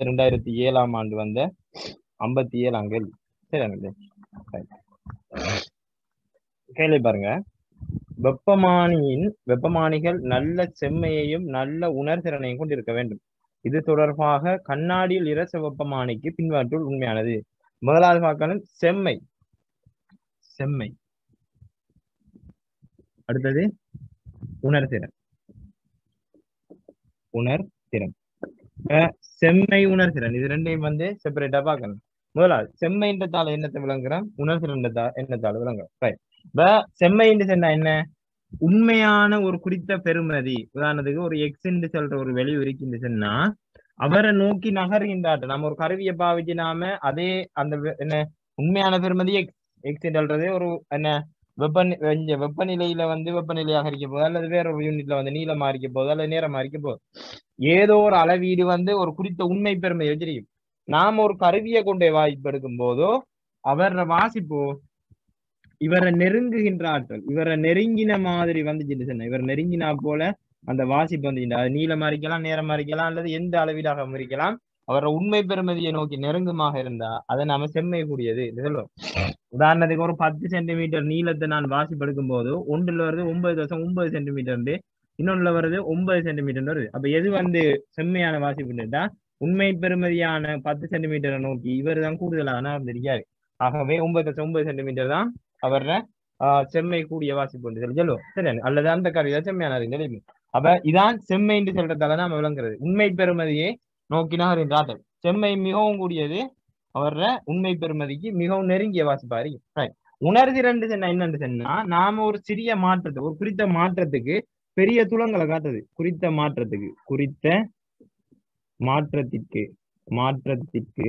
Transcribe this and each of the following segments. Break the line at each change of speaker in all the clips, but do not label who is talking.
ரெண்டாயிரத்தி ஏழாம் ஆண்டு வந்த ஐம்பத்தி ஏழாம் கேள்வி சரி கேள்வி பாருங்க வெப்பமானியின் வெப்பமானிகள் நல்ல செம்மையையும் நல்ல உணர்திறனையும் கொண்டிருக்க வேண்டும் இது தொடர்பாக கண்ணாடியில் இரச வெப்பமானிக்கு பின்வற்றுள் உண்மையானது முதலாவது பார்க்கணும் செம்மை செம்மை அடுத்தது உணர்திறன் உணர்திறன் அஹ் செம்மை உணர்திறன் இது ரெண்டையும் வந்து செப்பரேட்டா பார்க்கணும் முதலாவது செம்மைன்றதால என்னத்தை விளங்குறோம் உணர்திறன்றதா என்னத்தால விளங்குறோம் ரைட் இப்ப செம்மைன்னு சொன்னா என்ன உண்மையான ஒரு குறித்த பெருமதி உதாரணத்துக்கு ஒரு எக்ஸ் என்று சொல்ற ஒரு வெளி இருக்குன்னு சொன்னா அவரை நோக்கி நகர்கின்றாட்டு நம்ம ஒரு கருவியை பாவிச்சு நாம அதே அந்த வெ- என்ன உண்மையான பெருமதி எக்ஸ் எக்ஸ் என்றது ஒரு என்ன வெப்ப இங்க வெப்பநிலையில வந்து வெப்பநிலையாக இருக்க போகுது அல்லது வேற ஒரு யூனிட்ல வந்து நீளமா இருக்க போகுது அல்லது நேரமா இருக்க போகுது ஏதோ ஒரு அளவீடு வந்து ஒரு குறித்த உண்மை பெருமை வச்சிருக்கும் நாம ஒரு கருவியை கொண்டு வாய்ப்பு எடுக்கும் போதோ அவர வாசிப்போ இவரை நெருங்குகின்ற ஆற்றல் இவரை நெருங்கின மாதிரி வந்துச்சுன்னு சொன்ன இவர் நெருங்கினா போல அந்த வாசிப்பு வந்துச்சு அது நீளமா இருக்கலாம் நேரமா இருக்கலாம் அல்லது எந்த அளவீடாக இருக்கலாம் அவர உண்மை பெருமதியை நோக்கி நெருக்கமாக இருந்தா அதை நாம செம்மை கூடியது இது சொல்லுவோம் உதாரணத்துக்கு ஒரு பத்து சென்டிமீட்டர் நீளத்தை நான் வாசிப்படுக்கும் போது ஒன்றுல வருது ஒன்பது தசம் ஒன்பது சென்டிமீட்டர் இன்னொன்னுல வருது ஒன்பது சென்டிமீட்டர் வருது அப்ப எது வந்து செம்மையான வாசிப்புட்டா உண்மை பெருமதியான பத்து சென்டிமீட்டரை நோக்கி இவர் தான் கூடுதலான இருந்திருக்காரு ஆகவே ஒன்பது தசம் ஒன்பது சென்டிமீட்டர் தான் அவர ஆஹ் செம்மை கூடிய வாசிப்பு என்று சொல்லி சொல்லுவோம் சரி அல்லது அந்த கருவியா செம்மையான நிலைமை அப்ப இதான் செம்மை என்று சொல்றதால நாம விளங்குறது உண்மை பெருமதியை நோக்கினார் என்ற ஆற்றல் செம்மை மிகவும் கூடியது அவர உண்மை பெருமதிக்கு மிகவும் நெருங்கிய வாசிப்பாரு Right. உணர்திறன் சொன்னா என்னன்னு சொன்னா நாம ஒரு சிறிய மாற்றத்தை ஒரு குறித்த மாற்றத்துக்கு பெரிய துளங்களை காட்டுது குறித்த மாற்றத்துக்கு குறித்த மாற்றத்திற்கு மாற்றத்திற்கு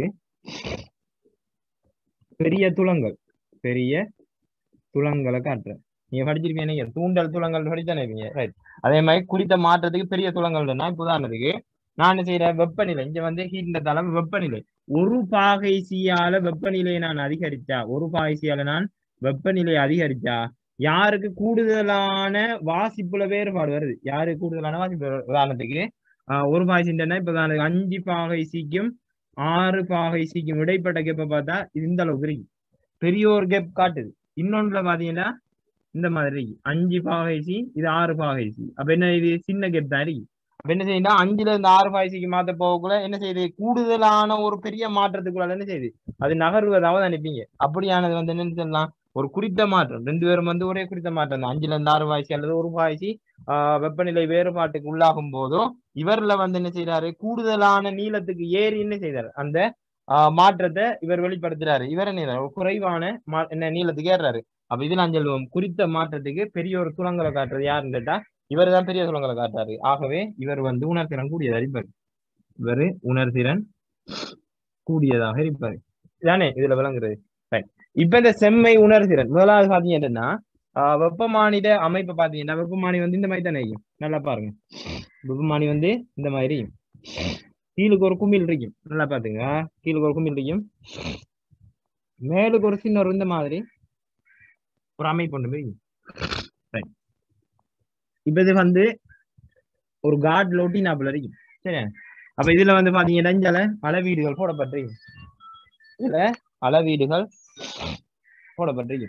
பெரிய துளங்கள் பெரிய துளங்களை காட்டுறேன் நீங்க படிச்சிருப்பீங்க தூண்டல் துளங்கள் படித்தானே இருப்பீங்க ரைட் அதே மாதிரி குறித்த மாற்றத்துக்கு பெரிய துளங்கள்னா இப்ப உதாரணத்துக்கு நான் என்ன செய்யறேன் வெப்பநிலை இங்க வந்து ஹீட்ல தளம் வெப்பநிலை ஒரு பாகை சியால வெப்பநிலையை நான் அதிகரிச்சா ஒரு பாகை சியால நான் வெப்பநிலை அதிகரிச்சா யாருக்கு கூடுதலான வாசிப்புல வேறுபாடு வருது யாருக்கு கூடுதலான வாசிப்பு வருது? உதாரணத்துக்கு ஆஹ் ஒரு பாகை சிண்டனா இப்ப உதாரணத்துக்கு அஞ்சு பாகை சிக்கும் ஆறு பாகை சிக்கும் இடைப்பட்ட கேப்ப பார்த்தா இது இந்த அளவுக்கு இருக்கு பெரிய ஒரு கேப் காட்டுது இன்னொன்றுல பாத்தீங்கன்னா இந்த மாதிரி இருக்கு அஞ்சு பாகை சி இது ஆறு பாகை சி அப்ப என்ன இது சின்ன கேப் தான் இருக்கு அப்ப என்ன செய்யுதுன்னா அஞ்சுல இருந்து ஆறு பாகை சிக்கு மாத்த போகக்குள்ள என்ன செய்யுது கூடுதலான ஒரு பெரிய மாற்றத்துக்குள்ள என்ன செய்யுது அது நகர்வதாவது அனுப்பிங்க அப்படியானது வந்து என்னன்னு சொல்லலாம் ஒரு குறித்த மாற்றம் ரெண்டு பேரும் வந்து ஒரே குறித்த மாற்றம் தான் அஞ்சுல இருந்து ஆறு பாய்ச்சி அல்லது ஒரு பாய்ச்சி ஆஹ் வெப்பநிலை வேறுபாட்டுக்கு உள்ளாகும் போதும் இவர்ல வந்து என்ன செய்யறாரு கூடுதலான நீளத்துக்கு ஏறி என்ன செய்தார் அந்த ஆஹ் மாற்றத்தை இவர் வெளிப்படுத்துறாரு இவர் என்ன செய்றாரு? ஒரு குறைவான மா- என்ன நீளத்துக்கு ஏறுறாரு அப்ப இதுல நான் சொல்லுவோம் குறித்த மாற்றத்துக்கு பெரிய ஒரு துளங்களை காட்டுறது யாருன்னு கேட்டா இவர் தான் பெரிய துளங்களை காட்டுறாரு ஆகவே இவர் வந்து உணர்திறன் கூடியதா இருப்பார் இவர் உணர்திறன் கூடியதாக இருப்பார் தானே இதுல விளங்குறது Right. இப்ப இந்த செம்மை உணர்திறன் முதலாவது பாத்தீங்க என்னன்னா ஆஹ் வெப்பமானிட அமைப்பை பாத்தீங்கன்னா வெப்பமானி வந்து இந்த மாதிரி தானே இருக்கும் நல்லா பாருங்க வெப்பமானி வந்து இந்த மாதிரி இருக்கும். கீழுக்கு ஒரு குமிழ் இருக்கும் நல்லா பாத்துங்க கீழுக்கு ஒரு குமிழ் இருக்கும் மேலுக்கு ஒரு சின்ன ஒரு இந்த மாதிரி ஒரு அமைப்பு ஒன்று இருக்கும் Right. இப்ப இது வந்து ஒரு காட் லொட்டினாப்புல இருக்கும் சரி அப்ப இதுல வந்து பாத்தீங்கன்னா இஞ்சால அளவீடுகள் போடப்பட்டிருக்கு இதுல அளவீடுகள் போடப்பட்டிருக்கு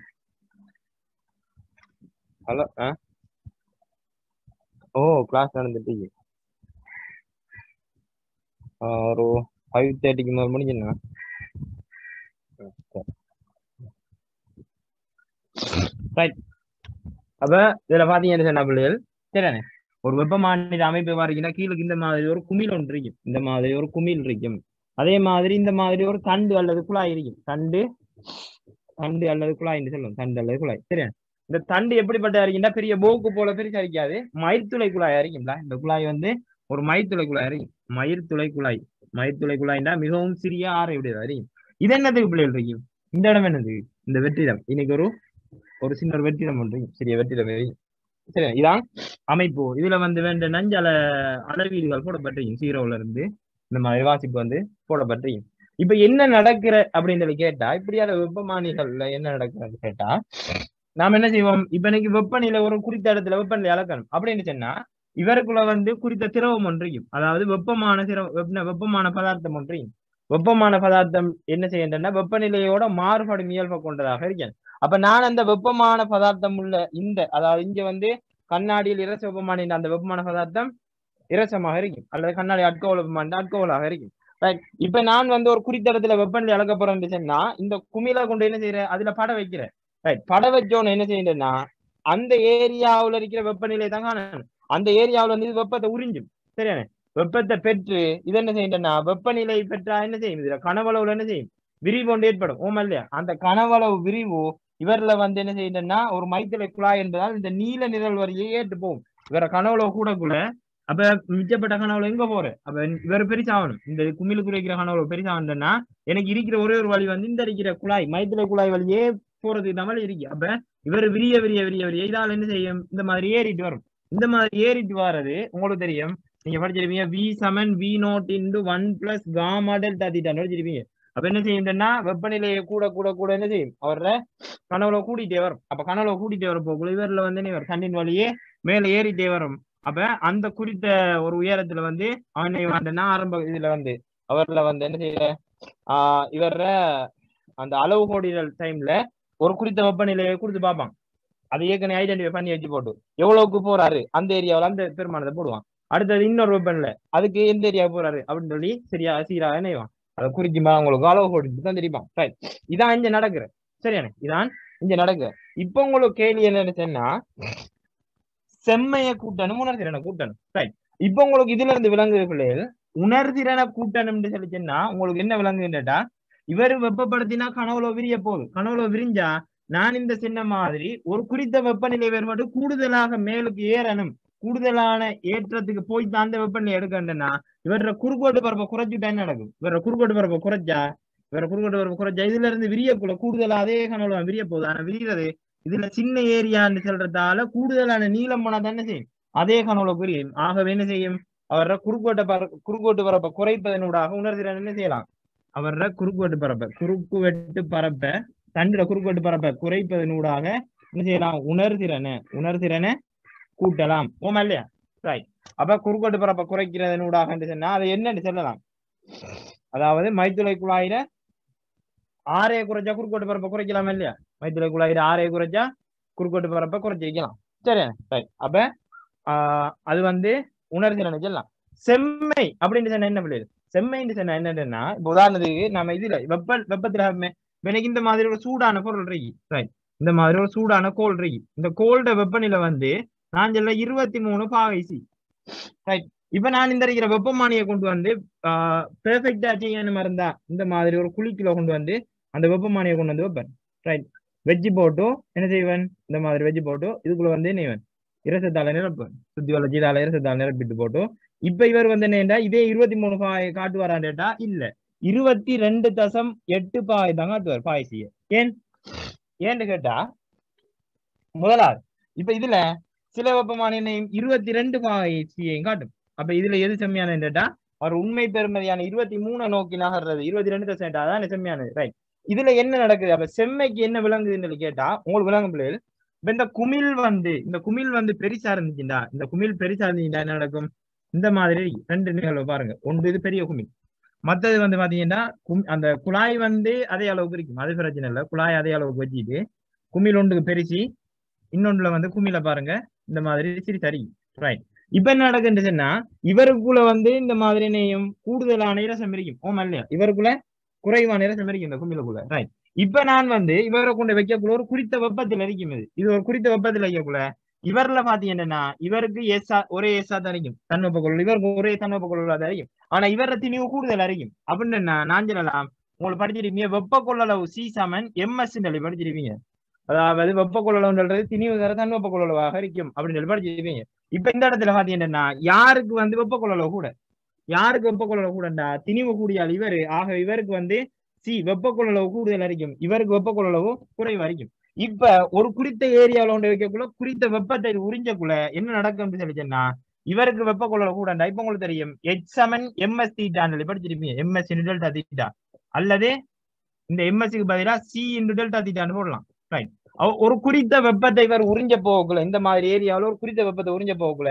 ஹலோ ஆ ஓ கிளாஸ் நடந்துட்டு இருக்கு. ஆ, ஒரு ஃபைவ் தேர்ட்டிக்கு மேலே முடிஞ்சுண்ணா ரைட் அப்ப இதுல பாத்தீங்கன்னு சொன்ன பிள்ளைகள் சரிண்ணே ஒரு வெப்பமானிட அமைப்பு பாத்தீங்கன்னா கீழே இந்த மாதிரி ஒரு குமிழ் ஒன்று இருக்கும் இந்த மாதிரி ஒரு குமிழ் இருக்கும் அதே மாதிரி இந்த மாதிரி ஒரு தண்டு அல்லது குழாய் இருக்கும் தண்டு தண்டு அல்லது குழாய்ன்னு சொல்லுவோம் தண்டு அல்லது குழாய் சரியா இந்த தண்டு எப்படிப்பட்ட இருக்குன்னா பெரிய போக்கு போல பெருசா இருக்காது மயிர்த்துளை குழாயா இருக்குங்களா இந்த குழாய் வந்து ஒரு மயிர்த்துளை குழாய் இருக்கும் மயிர்த்துளை குழாய் மயிர்த்துளை குழாய்னா மிகவும் சிறிய ஆறை உடையதா இருக்கும் இது என்னதுக்கு பிள்ளைகள் இருக்கும் இந்த இடம் என்னது இந்த வெற்றிடம் இன்னைக்கு ஒரு ஒரு சின்ன ஒரு வெற்றிடம் ஒன்று இருக்கும். சிறிய வெற்றிடம் இருக்கும் சரி இதான் அமைப்பு இதுல வந்து வேண்ட நஞ்சல அளவீடுகள் போடப்பட்டிருக்கும் சீரோல இருந்து இந்த மாதிரி வாசிப்பு வந்து போடப்பட்டிருக்கும் இப்ப என்ன நடக்கிற அப்படின்னு சொல்லி கேட்டா இப்படியான வெப்பமானிகள்ல என்ன நடக்கிறது கேட்டா நாம என்ன செய்வோம் இப்ப இன்னைக்கு வெப்பநிலை ஒரு குறித்த இடத்துல வெப்பநிலை அளக்கணும் அப்படின்னு சொன்னா இவருக்குள்ள வந்து குறித்த திரவம் ஒன்றையும் அதாவது வெப்பமான திரவ வெப்ப- வெப்பமான பதார்த்தம் ஒன்றையும் வெப்பமான பதார்த்தம் என்ன செய்யணும்னா வெப்பநிலையோட மாறுபடும் இயல்பை கொண்டதாக இருக்கிறது அப்ப நான் அந்த வெப்பமான பதார்த்தம் உள்ள இந்த அதாவது இங்க வந்து கண்ணாடியில் இரச வெப்பமான இந்த அந்த வெப்பமான பதார்த்தம் இரசமாக இருக்கும் அல்லது கண்ணாடி அட்கோல் வெப்பமான அட்கோலாக இருக்கும் ரைட் இப்ப நான் வந்து ஒரு குறித்த இடத்துல வெப்பநிலை அளக்க போறேன்னு சொன்னா இந்த குமிழை கொண்டு என்ன செய்யறேன் அதுல பட வைக்கிறேன் ரைட் பட வச்சோன்னு என்ன செய்யணும்னா அந்த ஏரியாவுல இருக்கிற வெப்பநிலை தான் காணணும் அந்த ஏரியாவுல வந்து இது வெப்பத்தை உறிஞ்சும் சரியானே வெப்பத்தை பெற்று இது என்ன செய்யணும்னா வெப்பநிலை பெற்றா என்ன செய்யும் இதுல கனவளவுல என்ன செய்யும் விரிவு ஒன்று ஏற்படும் ஓமா இல்லையா அந்த கனவளவு விரிவு இவர்ல வந்து என்ன செய்யணும்னா ஒரு மைத்திரை குழாய் என்பதால் இந்த நீல நிழல் வரியை ஏற்று போகும் இவர கனவுல கூடக்குள்ள அப்ப மிச்சப்பட்ட கனவுல எங்க போற அப்ப இவர் பெருசாகணும் இந்த குமிழுக்குள்ள இருக்கிற கனவுல பெருசாகணும்னா எனக்கு இருக்கிற ஒரே ஒரு வழி வந்து இந்த இருக்கிற குழாய் மைத்திரை குழாய் வழியே போறதுக்கு தமிழ் இருக்கு அப்ப இவர் விரிய விரிய விரிய விரிய இதால என்ன செய்யும் இந்த மாதிரி ஏறிட்டு வரும் இந்த மாதிரி ஏறிட்டு வர்றது உங்களுக்கு தெரியும் நீங்க படிச்சிருப்பீங்க வி சமன் V naught into one plus gamma delta தீட்டான்னு படிச்சிருப்பீங்க அப்ப என்ன செய்யும்னா வெப்பநிலையை கூட கூட கூட என்ன செய்யும் அவர கனவுல கூட்டிட்டே வரும் அப்ப கனவுல கூட்டிட்டே வரும் போக்குள்ள இவர்ல வந்து என்ன வரும் தண்ணின் வழியே மேல ஏறிட்டே வரும் அப்ப அந்த குறித்த ஒரு உயரத்துல வந்து அவனை வந்தனா ஆரம்ப இதுல வந்து அவர்ல வந்து என்ன செய்ய ஆஹ் இவர அந்த அளவு கோடிகள் டைம்ல ஒரு குறித்த வெப்பநிலையை கொடுத்து பார்ப்பான் அதை ஏற்கனவே ஐடென்டிஃபை பண்ணி வச்சு போட்டு எவ்வளவுக்கு போறாரு அந்த ஏரியாவில் அந்த பெருமானத்தை போடுவான் அடுத்தது இன்னொரு வெப்பநிலை அதுக்கு எந்த ஏரியா போறாரு அப்படின்னு சொல்லி சரியா சீரா இணைவான் அதை குறிக்குமா உங்களுக்கு அளவு கோடி தான் தெரியுமா ரைட் இதான் இங்க நடக்குற சரியானே இதான் இங்க நடக்குற இப்ப உங்களுக்கு கேள்வி என்னன்னு சொன்னா செம்மைய கூட்டணும் உணர்திறனை கூட்டணும் ரைட் இப்ப உங்களுக்கு இதுல இருந்து விளங்குது பிள்ளைகள் உணர்திறனை கூட்டணும்னு சொல்லி சொன்னா உங்களுக்கு என்ன விளங்குதுன்றா இவர் வெப்பப்படுத்தினா கனவுல விரிய போகுது கனவுல விரிஞ்சா நான் இந்த சின்ன மாதிரி ஒரு குறித்த வெப்பநிலை வேறுபாடு கூடுதலாக மேலுக்கு ஏறணும் கூடுதலான ஏற்றத்துக்கு போய் தான் அந்த வெப்பநிலை எடுக்கணும்னா இவர குறுக்கோட்டு பரப்பை குறைச்சிட்டா என்ன நடக்கும் இவர குறுக்கோட்டு பரப்பை குறைச்சா இவர குறுக்கோட்டு பரப்பை குறைச்சா இதுல இருந்து விரியக்குள்ள கூடுதலா அதே கனவுல விரிய போகுது ஆனா விரிகிறது இதுல சின்ன ஏரியான்னு சொல்றதால கூடுதலான நீளம் போனா தானே செய்யும் அதே கனவுல புரியும் ஆகவே என்ன செய்யும் அவர குறுக்கோட்டை பர குறுக்கோட்டு பரப்பை குறைப்பதனூடாக உணர்திறன் என்ன செய்யலாம் அவர குறுக்கோட்டு பரப்பை குறுக்கு வெட்டு பரப்பை தண்டுல குறுக்கோட்டு பரப்பை குறைப்பதனூடாக என்ன செய்யலாம் உணர்திறனை உணர்திறனை கூட்டலாம் ஓமா இல்லையா ரைட் அப்ப குறுக்கோட்டு பரப்பை குறைக்கிறதனூடாக சொன்னா அதை என்னன்னு சொல்லலாம் அதாவது மைத்துளை குழாயில ஆரைய குறைச்சா குறுக்கோட்டு பரப்பை குறைக்கலாம் இல்லையா மைத்துளை குழாயில ஆரைய குறைச்சா குறுக்கோட்டு பரப்பை குறைச்சி வைக்கலாம் சரி ரைட் அப்ப ஆஹ் அது வந்து உணர்திறனை சொல்லலாம் செம்மை அப்படின்னு சொன்னா என்ன பிள்ளைகள் செம்மைன்னு சொன்னா என்னன்னா இப்ப உதாரணத்துக்கு நம்ம இதுல வெப்ப வெப்பத்துல எனக்கு இந்த மாதிரி ஒரு சூடான பொருள் இருக்கு ரைட் இந்த மாதிரி ஒரு சூடான கோல் இருக்கு இந்த கோல்ட வெப்பநிலை வந்து நான் சொல்ல இருபத்தி மூணு பாகைசி ரைட் இப்ப நான் இந்த இருக்கிற வெப்பமானியை கொண்டு வந்து பெர்ஃபெக்டா செய்யணும் இருந்தா இந்த மாதிரி ஒரு குழிக்குள்ள கொண்டு வந்து அந்த வெப்பமானியை கொண்டு வந்து வைப்பேன் ரைட் வெஜ்ஜி போட்டு என்ன செய்வேன் இந்த மாதிரி வெஜ்ஜி போட்டு இதுக்குள்ள வந்து என்ன இரசத்தால நிரப்புவேன் சுத்தி வள ஜீதால இரசத்தால நிரப்பிட்டு போட்டு இப்ப இவர் வந்து என்ன இதே இருபத்தி மூணு பாய் காட்டுவாரான்டா இல்ல இருபத்தி ரெண்டு தசம் எட்டு பாய் தான் காட்டுவார் பாய்ச்சிய ஏன் ஏன்னு கேட்டா முதலாவது இப்ப இதுல சில வெப்பமான எண்ணெயும் இருபத்தி ரெண்டு பாய்ச்சியையும் காட்டும் அப்ப இதுல எது செம்மையான கேட்டா அவர் உண்மை பெருமதியான இருபத்தி மூணு நோக்கி நகர்றது இருபத்தி ரெண்டு தசம் அதான் செம்மையானது ரைட் இதுல என்ன நடக்குது அப்ப செம்மைக்கு என்ன விளங்குதுன்னு சொல்லி கேட்டா உங்களுக்கு விளங்கும் பிள்ளைகள் இப்ப இந்த குமிழ் வந்து இந்த குமிழ் வந்து பெருசா இருந்துச்சுண்டா இந்த குமிழ் பெருசா இருந்துச்சுண்டா என்ன நடக்கும் இந்த மாதிரி ரெண்டு நிகழ்வு பாருங்க ஒன்று இது பெரிய குமிழ் மத்தது வந்து பாத்தீங்கன்னா கும்- அந்த குழாய் வந்து அதே அளவுக்கு இருக்கும் அது பிரச்சனை இல்லை குழாய் அதே அளவுக்கு வச்சுட்டு குமிழ் ஒன்றுக்கு பெருசி இன்னொன்றுல வந்து குமிழ பாருங்க இந்த மாதிரி சரி சரி ரைட் இப்ப என்ன நடக்குன்னு சொன்னா இவருக்குள்ள வந்து இந்த மாதிரி நெய்யும் கூடுதலான இரசம் இருக்கும் ஓமா இல்லையா இவருக்குள்ள குறைவான இரசம் இருக்கும் இந்த குமிழுக்குள்ள ரைட் இப்ப நான் வந்து இவரை கொண்டு வைக்கக்குள்ள ஒரு குறித்த வெப்பத்தில் இருக்கும் இது இது ஒரு குறித்த வெப்பத்தில் வைக்கக்குள்ள இவர்ல பாத்தீங்கன்னா இவருக்கு எஸ்ஆ ஒரே எஸ்ஆ தான் இருக்கும் தன்வெப்ப கொள்ளல் இவருக்கு ஒரே தன்வெப்ப கொள்ளல் தான் இருக்கும் ஆனா இவர திணிவு கூடுதல் அறியும் அப்படின்னு நான் நான் சொல்லலாம் உங்களுக்கு படிச்சிருப்பீங்க வெப்ப கொள்ளளவு சி சமன் எம்எஸ் சொல்லி படிச்சிருப்பீங்க அதாவது வெப்ப கொள்ளளவுன்றது திணிவு தர தன்வெப்ப கொள்ளளவாக இருக்கும் அப்படின்னு சொல்லி படிச்சிருப்பீங்க இப்ப இந்த இடத்துல பாத்தீங்கன்னா யாருக்கு வந்து வெப்ப கொள்ளளவு கூட யாருக்கு வெப்ப கொள்ளளவு கூடண்டா திணிவு கூடியால் இவரு ஆக இவருக்கு வந்து சி வெப்ப கொள்ளளவு கூடுதல் அறிக்கும் இவருக்கு வெப்ப கொள்ளளவு குறைவு அறிக்கும் இப்ப ஒரு குறித்த ஏரியாவில் ஒன்று வைக்கக்குள்ள குறித்த வெப்பத்தை உறிஞ்சக்குள்ள என்ன நடக்கும்னு சொல்லி சொன்னா இவருக்கு வெப்ப கொள்ளளவு கூடண்டா இப்ப உங்களுக்கு தெரியும் எச் செவன் எம்எஸ் தீட்டான்னு படிச்சிருப்பீங்க எம்எஸ் டெல்டா தீட்டா அல்லது இந்த எம்எஸ்க்கு பதிலா சி இன்டு டெல்டா தீட்டான்னு போடலாம் ரைட் ஒரு குறித்த வெப்பத்தை இவர் உறிஞ்ச போகக்குள்ள இந்த மாதிரி ஏரியாவில் ஒரு குறித்த வெப்பத்தை உறிஞ்ச போகக்குள்ள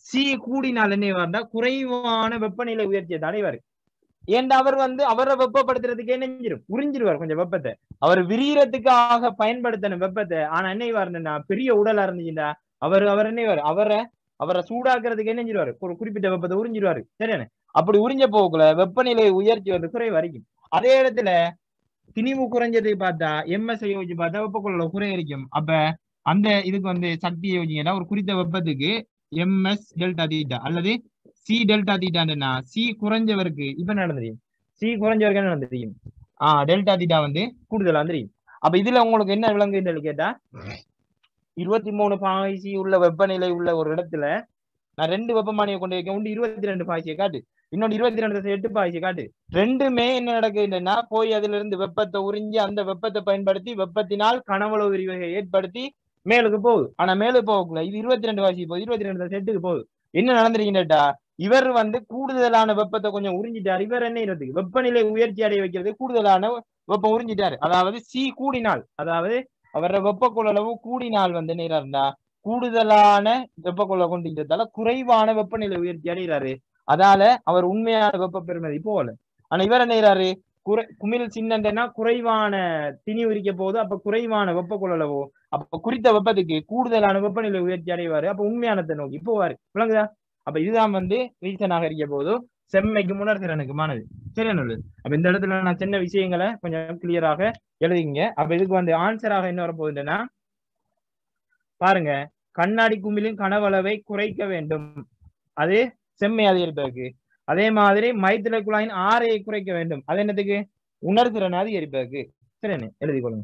சி கூடினால் என்ன வரும்னா குறைவான வெப்பநிலை உயர்த்திய தலைவர் ஏன்டா அவர் வந்து அவரை வெப்பப்படுத்துறதுக்கு என்ன செஞ்சிரும் உறிஞ்சிருவார் கொஞ்சம் வெப்பத்தை அவர் விரியறதுக்காக பயன்படுத்தின வெப்பத்தை ஆனா என்ன வரணும்னா பெரிய உடலா இருந்துச்சுண்டா அவர் அவர் என்ன அவரை அவரை சூடாக்குறதுக்கு என்ன செஞ்சிருவாரு ஒரு குறிப்பிட்ட வெப்பத்தை உறிஞ்சிருவாரு சரியானே அப்படி உறிஞ்ச போக்குல வெப்பநிலை உயர்ச்சி வந்து குறை வரைக்கும் அதே இடத்துல திணிவு குறைஞ்சதுக்கு பார்த்தா எம்எஸ் யோசிச்சு பார்த்தா வெப்பக்குள்ள குறையரிக்கும் அப்ப அந்த இதுக்கு வந்து சக்தியை யோசிங்கன்னா ஒரு குறித்த வெப்பத்துக்கு எம்எஸ் டெல்டா தீட்டா அல்லது சி டெல்டா தீட்டான்னா சி குறைஞ்சவருக்கு இப்ப நடந்துடும் சி குறைஞ்சவருக்கு என்ன நடந்துடும் ஆஹ் டெல்டா தீட்டா வந்து கூடுதலா தெரியும் அப்ப இதுல உங்களுக்கு என்ன விளங்குன்னு கேட்டா இருபத்தி மூணு பாய்ச்சி உள்ள வெப்பநிலை உள்ள ஒரு இடத்துல நான் ரெண்டு வெப்பமானியை கொண்டு வைக்க ஒன்று இருபத்தி ரெண்டு பாய்ச்சியை காட்டு இன்னொன்று இருபத்தி ரெண்டு எட்டு பாய்ச்சி காட்டு ரெண்டுமே என்ன நடக்குதுன்னா போய் அதுல இருந்து வெப்பத்தை உறிஞ்சி அந்த வெப்பத்தை பயன்படுத்தி வெப்பத்தினால் கனவள விரிவகை ஏற்படுத்தி மேலுக்கு போகுது ஆனா மேலுக்கு போகக்குள்ள இது இருபத்தி ரெண்டு வாசி போகுது இருபத்தி ரெண்டு செட்டுக்கு போகுது என்ன நடந்திருக்கின்றா இவர் வந்து கூடுதலான வெப்பத்தை கொஞ்சம் உறிஞ்சிட்டார் இவர் என்ன இருந்தது வெப்பநிலை உயர்ச்சி அடைய வைக்கிறது கூடுதலான வெப்பம் உறிஞ்சிட்டாரு அதாவது சி கூடினால் அதாவது அவர வெப்ப கொள்ளளவு கூடினால் வந்து என்ன இருந்தா கூடுதலான வெப்ப கொள்ள கொண்டிருக்கிறதால குறைவான வெப்பநிலை உயர்ச்சி அடைகிறாரு அதால அவர் உண்மையான வெப்ப பெருமதி போகல ஆனா இவர் என்ன செய்யறாரு குறை குமிழ் சின்னன்னா குறைவான திணி உரிக்க போது அப்ப குறைவான வெப்ப கொள்ளளவோ அப்ப குறித்த வெப்பத்துக்கு கூடுதலான வெப்பநிலை உயர்ச்சி அடைவாரு அப்ப உண்மையானத்தை நோக்கி போவாரு விளங்குதா அப்ப இதுதான் வந்து ரீசனாக இருக்க போது செம்மைக்கு உணர்திறனுக்குமானது சரியா நல்லது அப்ப இந்த இடத்துல நான் சின்ன விஷயங்களை கொஞ்சம் கிளியராக எழுதிங்க அப்ப இதுக்கு வந்து ஆன்சராக என்ன வரப்போகுதுன்னா பாருங்க கண்ணாடி குமிழின் கனவளவை குறைக்க வேண்டும் அது செம்மை அதிகரிப்பதற்கு அதே மாதிரி மைத்திர குழாயின் ஆரையை குறைக்க வேண்டும் அது என்னத்துக்கு உணர்திறன் அதிகரிப்பதற்கு சரிண்ணே எழுதி கொள்ளுங்க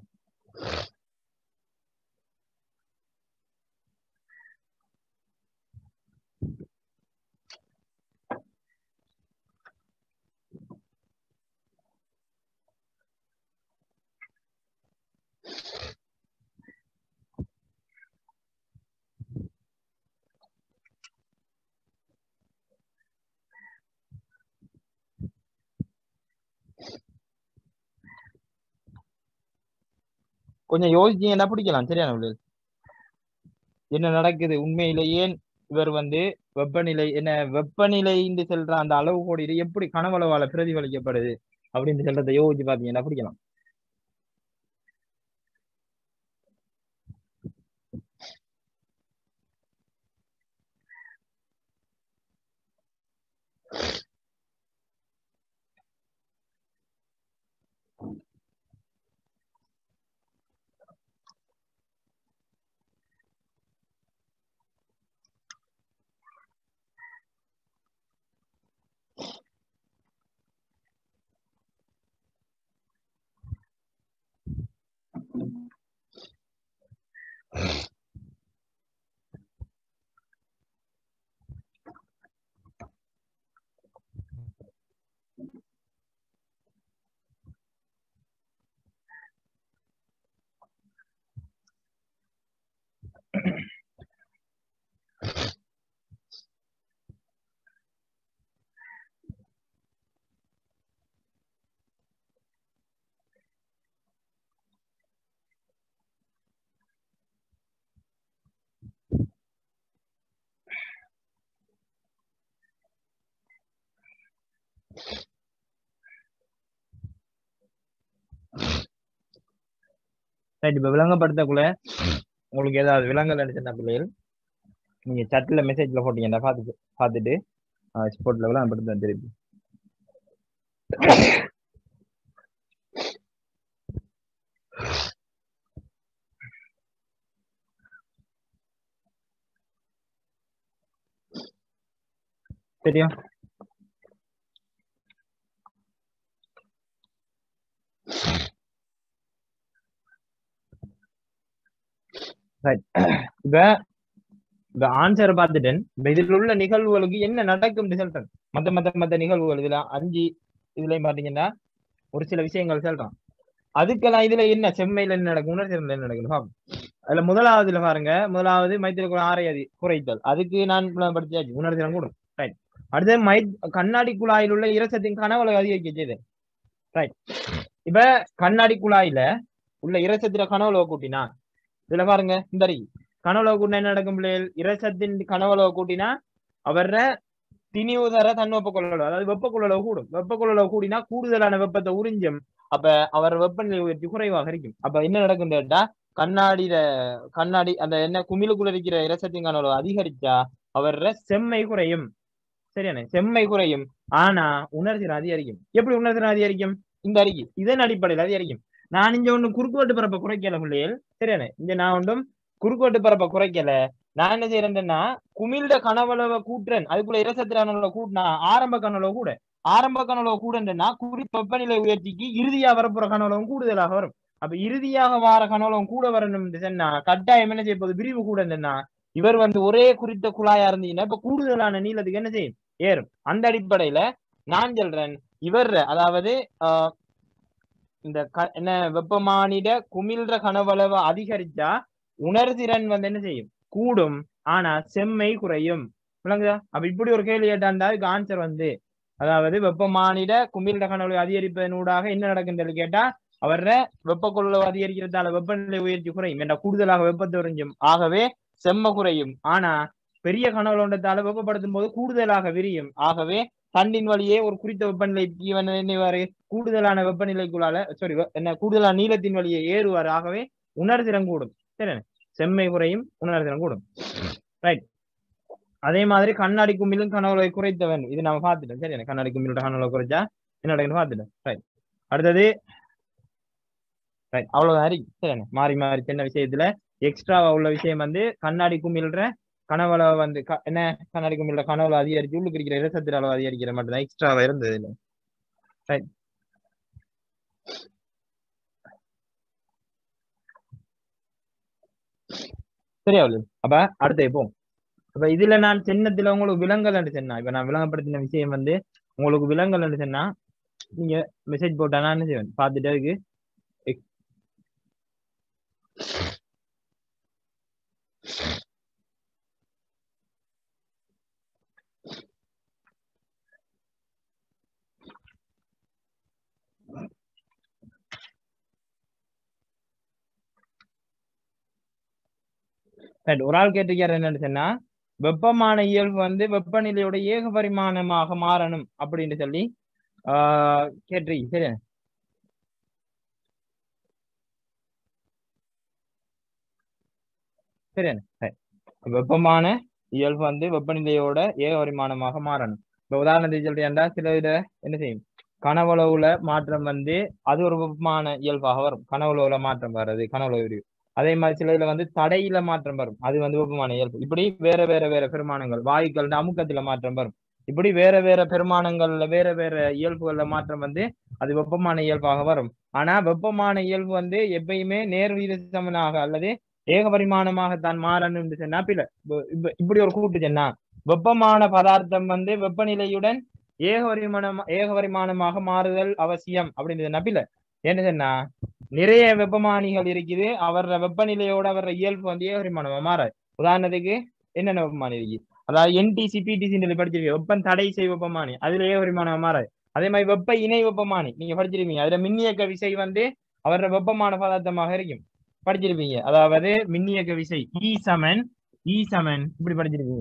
கொஞ்சம் யோசிச்சீங்கன்னா பிடிக்கலாம் சரியான உள்ளது என்ன நடக்குது உண்மையில ஏன் இவர் வந்து வெப்பநிலை என்ன வெப்பநிலை என்று சொல்ற அந்த அளவு கோடு இது எப்படி கனவளவால பிரதிபலிக்கப்படுது அப்படின்னு சொல்றதை யோசிச்சு பாத்தீங்கன்னா பிடிக்கலாம் ரைட் இப்ப விளங்கப்படுத்தக்குள்ள உங்களுக்கு ஏதாவது விலங்கல் அடிச்சிருந்தா பிள்ளைகள் நீங்க சட்ல மெசேஜ்ல போட்டீங்கன்னா பார்த்துட்டு பார்த்துட்டு ஸ்போர்ட்ல விளங்கப்படுத்த திருப்பி சரியா ரைட் இப்ப இப்ப ஆன்சர் பார்த்துட்டேன் இப்ப இதுல உள்ள நிகழ்வுகளுக்கு என்ன நடக்கும் சொல்றேன் மத்த மத்த மத்த நிகழ்வுகள் இதுல அஞ்சு இதுலயும் பாத்தீங்கன்னா ஒரு சில விஷயங்கள் சொல்றான் அதுக்கெல்லாம் இதுல என்ன செம்மையில என்ன நடக்கும் உணர்ச்சியில் என்ன நடக்கும் பாப்போம். அதுல முதலாவதுல பாருங்க முதலாவது மைத்திர ஆரை அதி குறைத்தல் அதுக்கு நான் படிச்சாச்சு உணர்திறன் கூடும் ரைட் அடுத்து மை கண்ணாடி குழாயில் உள்ள இரசத்தின் கனவளை அதிகரிக்க செய்து ரைட் இப்ப கண்ணாடி குழாயில உள்ள இரசத்தில கனவளவை கூட்டினா இதுல பாருங்க இந்த அறி கனவுளவு கூட்டினா என்ன நடக்கும் பிள்ளைகள் இரசத்தின் கனவுளவை கூட்டினா அவர திணிவுதர தன்வெப்ப கொள்ளளவு அதாவது வெப்ப கொள்ளளவு கூடும் வெப்ப கொள்ளளவு கூடினா கூடுதலான வெப்பத்தை உறிஞ்சும் அப்ப அவர் வெப்பநிலை உயர்ச்சி குறைவாக இருக்கும் அப்ப என்ன நடக்கும் கேட்டா கண்ணாடியில கண்ணாடி அந்த என்ன குமிழுக்குள்ள இருக்கிற இரசத்தின் கனவு அதிகரிச்சா அவர செம்மை குறையும் சரியானே செம்மை குறையும் ஆனா உணர்திறன் அதிகரிக்கும் எப்படி உணர்திறன் அதிகரிக்கும் இந்த அறிக்கை இதன் அடிப்படையில் அதிகரிக்கும் நான் இங்க ஒண்ணு குறுக்கோட்டு பரப்ப குறைக்கல பிள்ளைகள் சரியானே இங்க நான் ஒன்றும் குறுக்கோட்டு பரப்ப குறைக்கல நான் என்ன செய்யறேன்னா குமிழ்ட கனவளவை கூட்டுறேன் அதுக்குள்ள இரசத்திரான கூட்டினா ஆரம்ப கனவளவு கூட ஆரம்ப கனவளவு கூடன்னா குறித்த வெப்பநிலை உயர்ச்சிக்கு இறுதியா வரப்போற கனவளவும் கூடுதலாக வரும் அப்ப இறுதியாக வார கனவளவும் கூட வரணும் சொன்னா கட்டாயம் என்ன செய்ய போகுது விரிவு கூட என்னன்னா இவர் வந்து ஒரே குறித்த குழாயா இருந்தீங்கன்னா இப்ப கூடுதலான நீளத்துக்கு என்ன செய்யும் ஏறும் அந்த அடிப்படையில நான் சொல்றேன் இவர் அதாவது ஆஹ் இந்த க- என்ன வெப்பமானிட குமிழ்ற கனவளவு அதிகரிச்சா உணர்திறன் வந்து என்ன செய்யும் கூடும் ஆனா செம்மை குறையும் விளங்குதா அப்ப இப்படி ஒரு கேள்வி கேட்டாண்டா அதுக்கு ஆன்சர் வந்து அதாவது வெப்பமானிட குமிழ்ற கனவளவு அதிகரிப்பதனூடாக என்ன நடக்குன்றது கேட்டா அவர வெப்ப கொள்ளளவு அதிகரிக்கிறதால வெப்பநிலை உயர்ச்சி குறையும் என்ற கூடுதலாக வெப்பத்தை உறிஞ்சும் ஆகவே செம்ம குறையும் ஆனா பெரிய கனவுண்டத்தால வெப்பப்படுத்தும் போது கூடுதலாக விரியும் ஆகவே தண்டின் வழியே ஒரு குறித்த வெப்பநிலைக்கு வந்து என்னவாறு கூடுதலான வெப்பநிலைக்குள்ளால சாரி என்ன கூடுதலான நீளத்தின் வழியே ஏறுவார் ஆகவே உணர்திறன் கூடும் சரி செம்மை குறையும் உணர்திறன் கூடும் ரைட் அதே மாதிரி கண்ணாடி குமிழும் கனவுளை குறைத்த வேண்டும் இது நம்ம பார்த்துட்டோம் சரி கண்ணாடி குமிழோட கனவுளை குறைச்சா என்ன நடக்குன்னு பார்த்துட்டோம் ரைட் அடுத்தது ரைட் அவ்வளவுதான் ஹரி சரி மாறி மாறி சின்ன விஷயத்துல எக்ஸ்ட்ராவா உள்ள விஷயம் வந்து கண்ணாடி குமிழ்ற கனவுல வந்து க- என்ன கண்ணாடி குமிழ்ற கனவுல அதிகரிச்சு உள்ளுக்கு இருக்கிற இரசத்தின் அளவு அதிகரிக்கிற மட்டும்தான் எக்ஸ்ட்ராவா இருந்தது இல்ல ரைட் சரியா உள்ளது அப்ப அடுத்து இப்போ அப்ப இதுல நான் சின்னத்துல உங்களுக்கு விலங்கல் சொன்னா இப்ப நான் விளங்கப்படுத்தின விஷயம் வந்து உங்களுக்கு விலங்கல் சொன்னா நீங்க மெசேஜ் போட்டா நான் என்ன செய்வேன் பார்த்துட்டு அதுக்கு Right. ஒரு ஆள் கேட்டிருக்காரு என்னன்னு சொன்னா வெப்பமான இயல்பு வந்து வெப்பநிலையோட ஏக பரிமாணமாக மாறணும் அப்படின்னு சொல்லி ஆஹ் கேட்டிருக்கீங்க சரியா சரியா Right. வெப்பமான இயல்பு வந்து வெப்பநிலையோட ஏக பரிமாணமாக மாறணும் இப்ப உதாரணத்துக்கு சொல்றேன்டா சில இத என்ன செய்யும் கனவளவுல மாற்றம் வந்து அது ஒரு வெப்பமான இயல்பாக வரும் கனவளவுல மாற்றம் வர்றது கனவளவு விரிவு அதே மாதிரி சில இதுல வந்து தடையில மாற்றம் வரும் அது வந்து வெப்பமான இயல்பு இப்படி வேற வேற வேற பெருமானங்கள் வாயுக்கள் அமுக்கத்துல மாற்றம் வரும் இப்படி வேற வேற பெருமானங்கள்ல வேற வேற இயல்புகள்ல மாற்றம் வந்து அது வெப்பமான இயல்பாக வரும் ஆனா வெப்பமான இயல்பு வந்து எப்பயுமே நேர்வீத சமனாக அல்லது ஏக பரிமாணமாகத்தான் மாறணும் சொன்னா பில இப்ப இப்படி ஒரு கூட்டு சொன்னா வெப்பமான பதார்த்தம் வந்து வெப்பநிலையுடன் ஏக பரிமாணம் ஏக பரிமாணமாக மாறுதல் அவசியம் அப்படின்னு நப்பில என்ன சொன்னா நிறைய வெப்பமானிகள் இருக்குது அவர வெப்பநிலையோட அவர இயல்பு வந்து ஏக பரிமாணமா மாறாது உதாரணத்துக்கு என்னென்ன வெப்பமானி இருக்கு அதாவது என்டிசி பிடிசி படிச்சிருக்கீங்க வெப்பம் தடை செய் வெப்பமானி அதுல ஏக பரிமாணமா மாறாது அதே மாதிரி வெப்ப இணை வெப்பமானி நீங்க படிச்சிருப்பீங்க அதுல மின்னியக்க விசை வந்து அவர வெப்பமான பதார்த்தமாக இருக்கும் படிச்சிருப்பீங்க அதாவது மின்னியக்க விசை இ சமன் இ சமன் இப்படி படிச்சிருப்பீங்க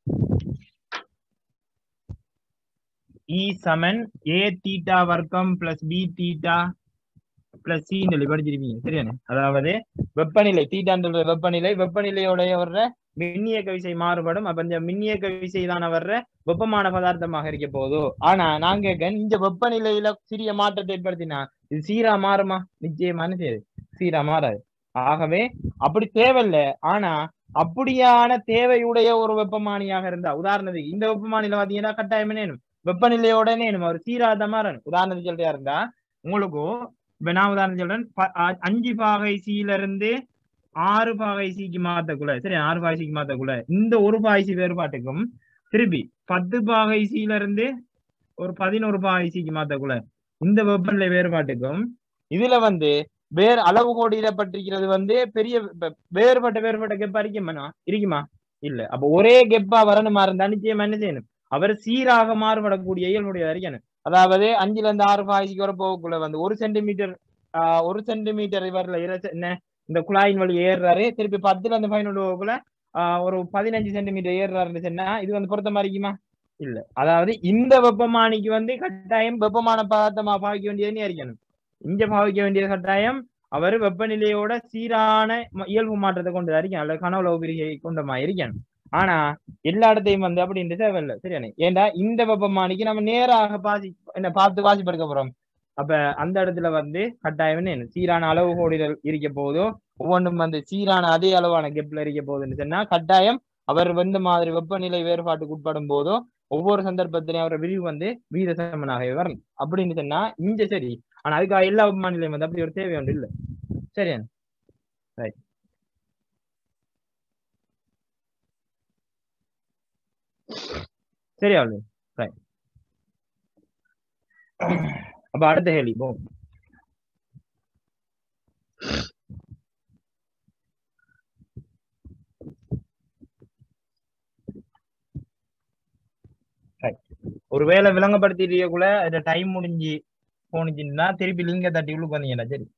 இ சமன் ஏ தீட்டா வர்க்கம் plus B theta plus C சொல்லி படிச்சிருப்பீங்க சரியானே அதாவது வெப்பநிலை தீட்டான்ற வெப்பநிலை வெப்பநிலையோடைய வர்ற மின்னியக்க விசை மாறுபடும் அப்ப இந்த மின்னியக்க விசை தான வர்ற வெப்பமான பதார்த்தமாக இருக்க போதோ ஆனா நான் கேட்க இந்த வெப்பநிலையில சிறிய மாற்றத்தை ஏற்படுத்தினா இது சீரா மாறுமா நிச்சயமான சரி சீரா மாறாது ஆகவே அப்படி தேவையில்ல ஆனா அப்படியான தேவையுடைய ஒரு வெப்பமானியாக இருந்தா உதாரணத்துக்கு இந்த வெப்பமானில பாத்தீங்கன்னா கட்டாயம் வேணும் வெப்பநிலையோட வேணும் ஒரு சீராத மாறணும் உதாரணத்துக்கு சொல்றியா இருந்தா உங்களுக்கும் இப்ப நான் உதாரணம் சொல்றேன் ப- அ- அஞ்சு பாகை சீல இருந்து ஆறு பாகை சிக்கு மாத்தக்குள்ள சரி ஆறு பாகை சிக்கு மாத்தக்குள்ள இந்த ஒரு பாகை சி வேறுபாட்டுக்கும் திருப்பி பத்து பாகை சீல இருந்து ஒரு பதினோரு பாகை சிக்கு மாத்தக்குள்ள இந்த வெப்பநிலை வேறுபாட்டுக்கும் இதுல வந்து வேறு அளவு கோடிடப்பட்டிருக்கிறது வந்து பெரிய இப்ப வேறுபட்ட வேறுபட்ட கெப்பா இருக்குமா இருக்குமா இல்ல அப்ப ஒரே கெப்பா வரணுமா இருந்தா நிச்சயமா என்ன செய்யணும் அவர் சீராக மாறுபடக்கூடிய இயல்புடைய இருக்கணும் அதாவது அஞ்சுல இருந்து ஆறு பாய்ச்சிக்கு வர போகக்குள்ள வந்து ஒரு சென்டிமீட்டர் ஆஹ் ஒரு சென்டிமீட்டர் இவர்ல இர- என்ன இந்த குழாயின் வழி ஏறுறாரு திருப்பி பத்துல இருந்து பதினொன்று போகக்குள்ள ஆஹ் ஒரு பதினஞ்சு சென்டிமீட்டர் ஏறுறாருன்னு சொன்னா இது வந்து பொருத்தமா இருக்குமா இல்ல அதாவது இந்த வெப்பமானிக்கு வந்து கட்டாயம் வெப்பமான பதார்த்தமா பாவிக்க வேண்டியதுன்னு இருக்கணும் இங்க பாவிக்க வேண்டியது கட்டாயம் அவர் வெப்பநிலையோட சீரான ம- இயல்பு மாற்றத்தை கொண்டு இருக்கணும் அல்ல கனவுல உபிரியை கொண்ட மாதிரி இருக்கணும் ஆனா எல்லா இடத்தையும் வந்து அப்படின்ட்டு தேவையில்லை சரியானே ஏன்டா இந்த வெப்பமானிக்கு நம்ம நேராக பாசி என்ன பார்த்து வாசிப்படுத்த போறோம் அப்ப அந்த இடத்துல வந்து கட்டாயம் என்ன சீரான அளவு கோடிகள் இருக்க போதோ ஒவ்வொன்றும் வந்து சீரான அதே அளவான கெப்ல இருக்க போகுதுன்னு சொன்னா கட்டாயம் அவர் வந்து மாதிரி வெப்பநிலை வேறுபாட்டுக்கு உட்படும் போதோ ஒவ்வொரு சந்தர்ப்பத்திலையும் அவரோட விரிவு வந்து வீத சமனாகவே வரணும் அப்படின்னு சொன்னா இங்க சரி ஆனா அதுக்காக எல்லா வெப்பமானிலையும் வந்து அப்படி ஒரு தேவை ஒன்று இல்லை சரியா ரைட் சரியா ரைட் அப்ப அடுத்த கேள்வி போ ஒருவேளை விளங்கப்படுத்திட்டீங்கக்குள்ள அந்த டைம் முடிஞ்சு போனுச்சுன்னா திருப்பி லிங்க தட்டி உள்ளுக்கு வந்தீங்கன்னா சரி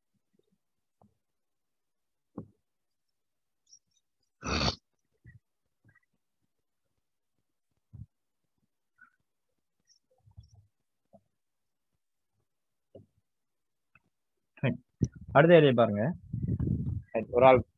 அடுத்த கேள்வி பாருங்க Right, ஒரு ஆள்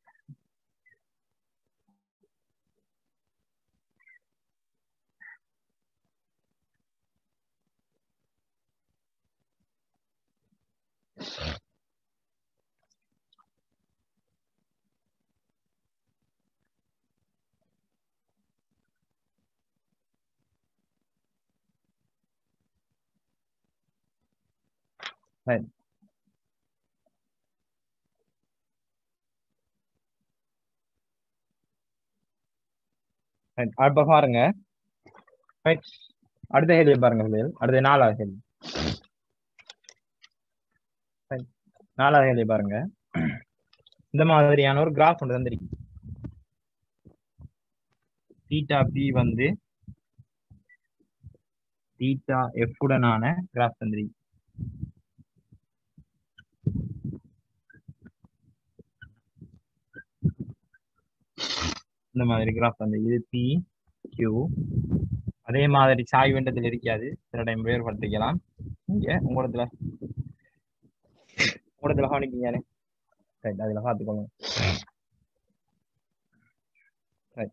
Right. Right, அப்ப பாருங்க Right. அடுத்த கேள்வி பாருங்க பிள்ளைகள் அடுத்த நாலாவது கேள்வி Right. நாலாவது கேள்வி பாருங்க இந்த மாதிரியான ஒரு கிராஃப் ஒன்று தந்திருக்கு தீட்டா பி வந்து தீட்டா எஃப் உடனான கிராஃப் தந்திருக்கு இந்த மாதிரி கிராஃப் வந்து இது பி கியூ அதே மாதிரி சாய் வெண்டத்தில் இருக்காது சில டைம் வேறுபடுத்திக்கலாம் இங்க உங்களத்துல உங்களத்துல கவனிக்கீங்க ரைட் அதுல பார்த்துக்கோங்க Right.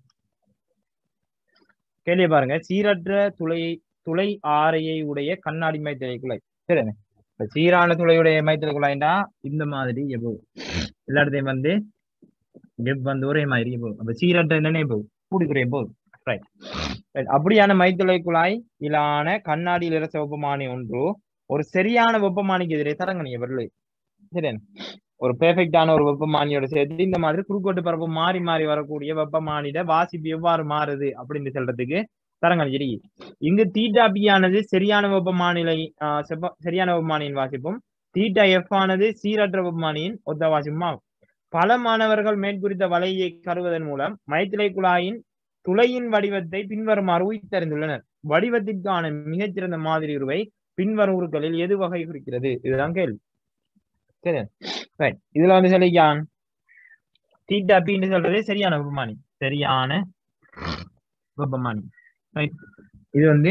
கேள்வி பாருங்க சீரற்ற துளை துளை ஆரையை உடைய கண்ணாடி மைத்தலை குழாய் சரிண்ணே இப்ப சீரான துளையுடைய மைத்தலை குழாய்னா இந்த மாதிரி எப்போ எல்லா இடத்தையும் வந்து வெப் வந்து ஒரே மாதிரி போகும் அப்ப சீரற்ற என்னன்னே போகும் கூடி குறைய போகுது ரைட் ரைட் அப்படியான மைத்துளை குழாய் இலான கண்ணாடியில் இற வெப்பமானி ஒன்று ஒரு சரியான வெப்பமானிக்கு எதிரே தரங்கணிய வரலை சரியா ஒரு பெர்ஃபெக்டான ஒரு வெப்பமானியோட சேர்த்து இந்த மாதிரி குறுக்கோட்டு பரப்பு மாறி மாறி வரக்கூடிய வெப்பமானிட வாசிப்பு எவ்வாறு மாறுது அப்படின்னு சொல்றதுக்கு தரங்கணிச்சிருக்கு இங்கு தீட்டா பி ஆனது சரியான வெப்பமானிலை ஆஹ் செப்ப- சரியான வெப்பமானியின் வாசிப்பும் தீட்டா எஃப் ஆனது சீரற்ற வெப்பமானியின் ஒத்த வாசிப்பும் ஆகும் பல மாணவர்கள் மேற்குறித்த வலையை கருவதன் மூலம் மைத்திலை குழாயின் துளையின் வடிவத்தை பின்வருமாறு உயிர்த்தறிந்துள்ளனர் வடிவத்திற்கான மிகச்சிறந்த மாதிரி உருவை பின்வரும் உருக்களில் எது வகை குறிக்கிறது இதுதான் கேள்வி சரி ரைட் இதுல வந்து சொல்லிக்கான் தீட்டா பின்னு சொல்றது சரியான வெப்பமானி சரியான வெப்பமானி ரைட் இது வந்து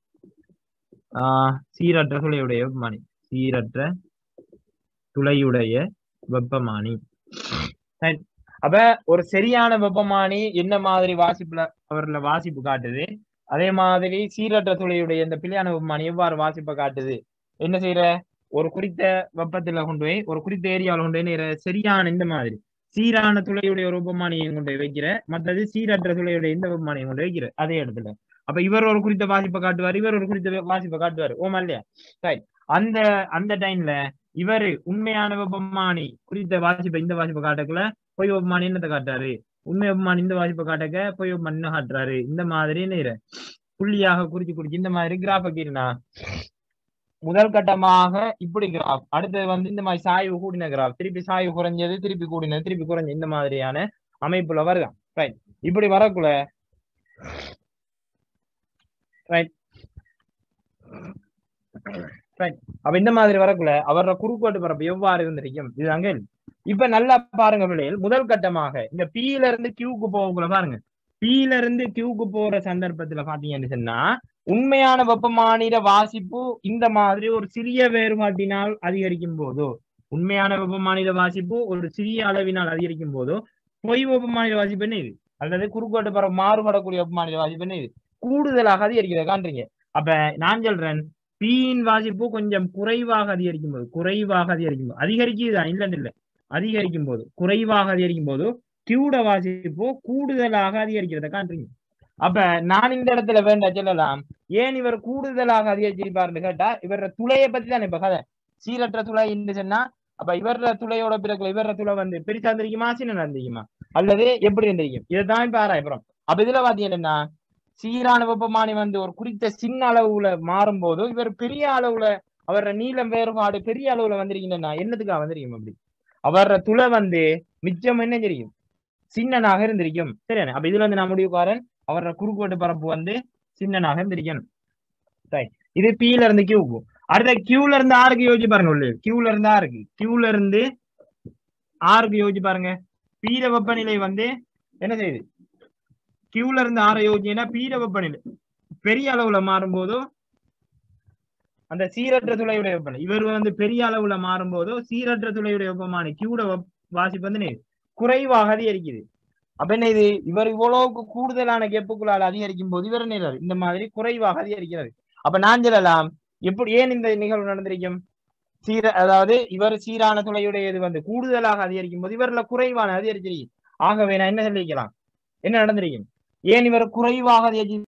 ஆஹ் சீரற்ற துளையுடைய வெப்பமானி சீரற்ற துளையுடைய வெப்பமானி ரைட் அப்ப ஒரு சரியான வெப்பமானி என்ன மாதிரி வாசிப்புல அவர்ல வாசிப்பு காட்டுது அதே மாதிரி சீரற்ற துளையுடைய இந்த பிள்ளையான வெப்பமானி எவ்வாறு வாசிப்பை காட்டுது என்ன செய்யற ஒரு குறித்த வெப்பத்துல கொண்டு போய் ஒரு குறித்த ஏரியாவில் கொண்டு போய் நீ சரியான இந்த மாதிரி சீரான துளையுடைய ஒரு வெப்பமானியை கொண்டு போய் வைக்கிற மற்றது சீரற்ற துளையுடைய இந்த வெப்பமானியை கொண்டு போய் வைக்கிற அதே இடத்துல அப்ப இவர் ஒரு குறித்த வாசிப்பை காட்டுவார் இவர் ஒரு குறித்த வாசிப்பை காட்டுவார் ஓமா இல்லையா ரைட் அந்த அந்த டைம்ல இவரு உண்மையான வெப்பமானி குறித்த வாசிப்பை இந்த வாசிப்பை காட்டக்குள்ள பொய் வெப்பமானி என்னத்தை காட்டுறாரு உண்மை வெப்பமானி இந்த வாசிப்பை காட்டக்க பொய் வெப்பமானி என்ன காட்டுறாரு இந்த மாதிரி நேர புள்ளியாக குறிச்சு குறிச்சு இந்த மாதிரி கிராஃப் வைக்கிறா முதல் கட்டமாக இப்படி கிராஃப் அடுத்தது வந்து இந்த மாதிரி சாய்வு கூடின கிராஃப் திருப்பி சாய்வு குறைஞ்சது திருப்பி கூடினது திருப்பி குறைஞ்சது இந்த மாதிரியான அமைப்புல வருதான் ரைட் இப்படி வரக்குள்ள ரைட் ரைட் அப்ப இந்த மாதிரி வரக்குள்ள அவரோட குறுக்கோட்டு பரப்பு எவ்வாறு இருந்திருக்கும் இது அங்கே இப்ப நல்லா பாருங்க பிள்ளைகள் முதல் கட்டமாக இந்த P-ல இருந்து கியூக்கு போகக்குள்ள பாருங்க P-ல இருந்து கியூக்கு போற சந்தர்ப்பத்துல பாத்தீங்கன்னு சொன்னா உண்மையான வெப்பமானிட வாசிப்பு இந்த மாதிரி ஒரு சிறிய வேறுபாட்டினால் அதிகரிக்கும் போதோ உண்மையான வெப்பமானிட வாசிப்பு ஒரு சிறிய அளவினால் அதிகரிக்கும் போதோ பொய் வெப்பமானிட வாசிப்பு என்ன இது அல்லது குறுக்கோட்டு பர மாறுபடக்கூடிய வெப்பமானிட வாசிப்பு என்ன இது கூடுதலாக அதிகரிக்கிறத காண்றீங்க அப்ப நான் சொல்றேன் பீயின் வாசிப்பு கொஞ்சம் குறைவாக அதிகரிக்கும் போது குறைவாக அதிகரிக்கும் போது அதிகரிக்குதுதான் இல்லைன்னு இல்லை அதிகரிக்கும் போது குறைவாக அதிகரிக்கும் போது கியூட வாசிப்பு கூடுதலாக அதிகரிக்கிறத காண்றீங்க அப்ப நான் இந்த இடத்துல வேண்டாம் சொல்லலாம் ஏன் இவர் கூடுதலாக அதிகரிச்சிருப்பாருன்னு கேட்டா இவர துளையை பத்தி தான் இப்ப கதை சீரற்ற துளை என்று சொன்னா அப்ப இவர துளையோட பிறகு இவர துளை வந்து பெருசா இருந்திருக்குமா சின்ன இருந்திருக்குமா அல்லது எப்படி இருந்திருக்கும் இதைதான் இப்ப ஆராயப்புறம் அப்ப இதுல பாத்தீங்கன்னா சீரான வெப்பமானி வந்து ஒரு குறித்த சின்ன அளவுல மாறும் போது இவர் பெரிய அளவுல அவர நீளம் வேறுபாடு பெரிய அளவுல வந்திருக்கீங்கன்னா என்னத்துக்காக வந்திருக்கும் அப்படி அவர துளை வந்து மிச்சம் என்ன தெரியும் சின்னனாக இருந்திருக்கும் சரியான அப்ப இதுல வந்து நான் முடிவுக்காரன் அவரோட குறுக்கோட்டு பரப்பு வந்து சின்னனாக இருந்திருக்கணும் Right. இது பீல இருந்து கியூக்கு அடுத்த கியூல இருந்து ஆறுக்கு யோசிச்சு பாருங்க உள்ளே கியூல இருந்து ஆறுக்கு கியூல இருந்து ஆறுக்கு யோசிச்சு பாருங்க பீர வெப்பநிலை வந்து என்ன செய்யுது கியூல இருந்து ஆற யோசிச்சீங்கன்னா பீர வெப்பநிலை பெரிய அளவுல மாறும்போதோ அந்த சீரற்ற துளையுடைய வெப்பநிலை இவர் வந்து பெரிய அளவுல மாறும்போதோ சீரற்ற துளையுடைய வெப்பமான கியூட வெப்- வாசிப்பு வந்து என்ன? குறைவாக அதிகரிக்குது அப்ப என்ன இது இவர் இவ்வளவுக்கு கூடுதலான கெப்புக்குள்ளால் அதிகரிக்கும் போது இவர் என்ன செய்றாரு? இந்த மாதிரி குறைவாக அதிகரிக்கிறது அப்ப நான் சொல்லலாம் எப்படி ஏன் இந்த நிகழ்வு நடந்திருக்கும் சீர அதாவது இவர் சீரான துளையுடைய இது வந்து கூடுதலாக அதிகரிக்கும் போது இவர்ல குறைவான அதிகரிச்சிருக்கு ஆகவே நான் என்ன சொல்லிக்கலாம் என்ன நடந்திருக்கும் ஏன் இவர் குறைவாக அதிகரிச்சு